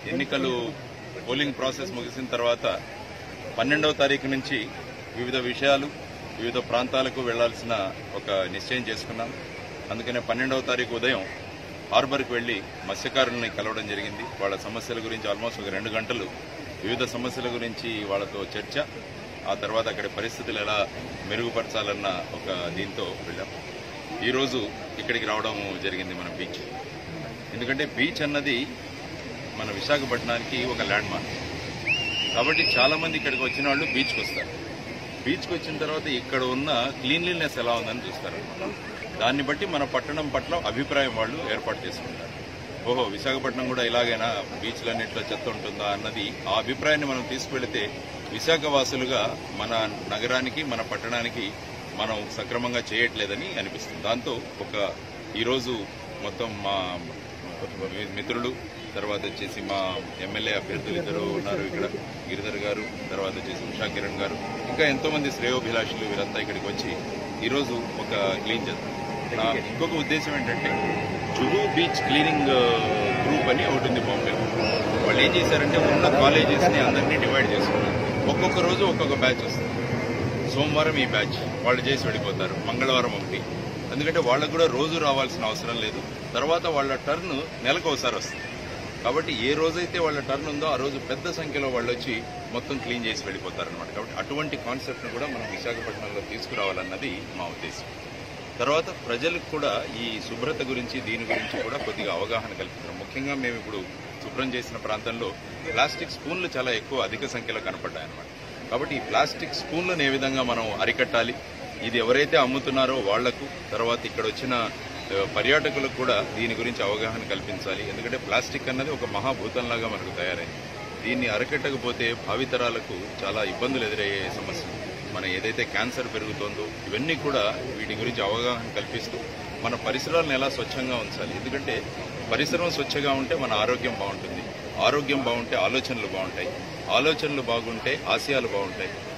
ఎన్నికలు polling process ముగిసిన తర్వాత పన్నెండవ తారీఖు నుంచి వివిధ విషయాలు వివిధ ప్రాంతాలకు వెళ్లాల్సిన ఒక నిశ్చయం చేసుకున్నాం అందుకనే పన్నెండవ తారీఖు ఉదయం హార్బర్కి వెళ్లి మత్స్యకారుల్ని కలవడం జరిగింది వాళ్ళ సమస్యల గురించి ఆల్మోస్ట్ ఒక రెండు గంటలు వివిధ సమస్యల గురించి వాళ్ళతో చర్చ ఆ తర్వాత అక్కడి పరిస్థితులు ఎలా మెరుగుపరచాలన్న ఒక దీంతో వెళ్ళాం ఈరోజు ఇక్కడికి రావడం జరిగింది మన బీచ్ ఎందుకంటే బీచ్ అన్నది మన విశాఖపట్నానికి ఒక ల్యాండ్ మార్క్ కాబట్టి చాలా మంది ఇక్కడికి వచ్చిన వాళ్ళు బీచ్కి వస్తారు బీచ్కి వచ్చిన తర్వాత ఇక్కడ ఉన్న క్లీన్లీనెస్ ఎలా ఉందని చూస్తారు దాన్ని బట్టి మన పట్టణం పట్ల అభిప్రాయం వాళ్ళు ఏర్పాటు చేసుకుంటారు ఓహో విశాఖపట్నం కూడా ఇలాగైనా బీచ్లన్నింటిలో చెత్త ఉంటుందా అన్నది ఆ అభిప్రాయాన్ని మనం తీసుకువెళితే విశాఖ వాసులుగా మన నగరానికి మన పట్టణానికి మనం సక్రమంగా చేయట్లేదని అనిపిస్తుంది దాంతో ఒక ఈరోజు మొత్తం మా మిత్రులు తర్వాత వచ్చేసి మా ఎమ్మెల్యే అభ్యర్థులు ఇద్దరు ఉన్నారు ఇక్కడ గిరిధర్ గారు తర్వాత వచ్చేసి ఉషా కిరణ్ గారు ఇంకా ఎంతో మంది శ్రేయోభిలాషులు వీరంతా ఇక్కడికి వచ్చి ఈరోజు ఒక క్లీన్ చేద్దాం నా ఇంకొక ఉద్దేశం ఏంటంటే జుహు బీచ్ క్లీనింగ్ గ్రూప్ అని ఒకటి ఉంది బాంబేలో వాళ్ళు ఏం చేశారంటే ఉన్న కాలేజెస్ ని అందరినీ డివైడ్ చేసుకున్నారు ఒక్కొక్క రోజు ఒక్కొక్క బ్యాచ్ వస్తుంది సోమవారం ఈ బ్యాచ్ వాళ్ళు చేసి వెళ్ళిపోతారు మంగళవారం ఒకటి ఎందుకంటే వాళ్ళకు కూడా రోజు రావాల్సిన అవసరం లేదు తర్వాత వాళ్ళ టర్న్ నెలకు ఒకసారి వస్తుంది కాబట్టి ఏ రోజైతే వాళ్ళ టర్న్ ఉందో ఆ రోజు పెద్ద సంఖ్యలో వాళ్ళు వచ్చి మొత్తం క్లీన్ చేసి వెళ్ళిపోతారనమాట కాబట్టి అటువంటి కాన్సెప్ట్ను కూడా మనం విశాఖపట్నంలో తీసుకురావాలన్నది మా ఉద్దేశం తర్వాత ప్రజలకు కూడా ఈ శుభ్రత గురించి దీని గురించి కూడా కొద్దిగా అవగాహన కల్పించడం ముఖ్యంగా మేము ఇప్పుడు శుభ్రం చేసిన ప్రాంతంలో ప్లాస్టిక్ స్పూన్లు చాలా ఎక్కువ అధిక సంఖ్యలో కనపడ్డాయి అన్నమాట కాబట్టి ఈ ప్లాస్టిక్ స్పూన్లను ఏ విధంగా మనం అరికట్టాలి ఇది ఎవరైతే అమ్ముతున్నారో వాళ్లకు తర్వాత ఇక్కడ వచ్చిన ఆ, పర్యాటకులకు కూడా దీని గురించి అవగాహన కల్పించాలి ఎందుకంటే ప్లాస్టిక్ అన్నది ఒక మహాభూతంలాగా మనకు తయారైంది దీన్ని అరికట్టకపోతే భావితరాలకు చాలా ఇబ్బందులు ఎదురయ్యే సమస్య మన ఏదైతే క్యాన్సర్ పెరుగుతోందో ఇవన్నీ కూడా వీటి గురించి అవగాహన కల్పిస్తూ మన పరిసరాలను ఎలా స్వచ్ఛంగా ఉంచాలి ఎందుకంటే పరిసరం స్వచ్ఛంగా ఉంటే మన ఆరోగ్యం బాగుంటుంది ఆరోగ్యం బాగుంటే ఆలోచనలు బాగుంటాయి ఆలోచనలు బాగుంటే ఆశయాలు బాగుంటాయి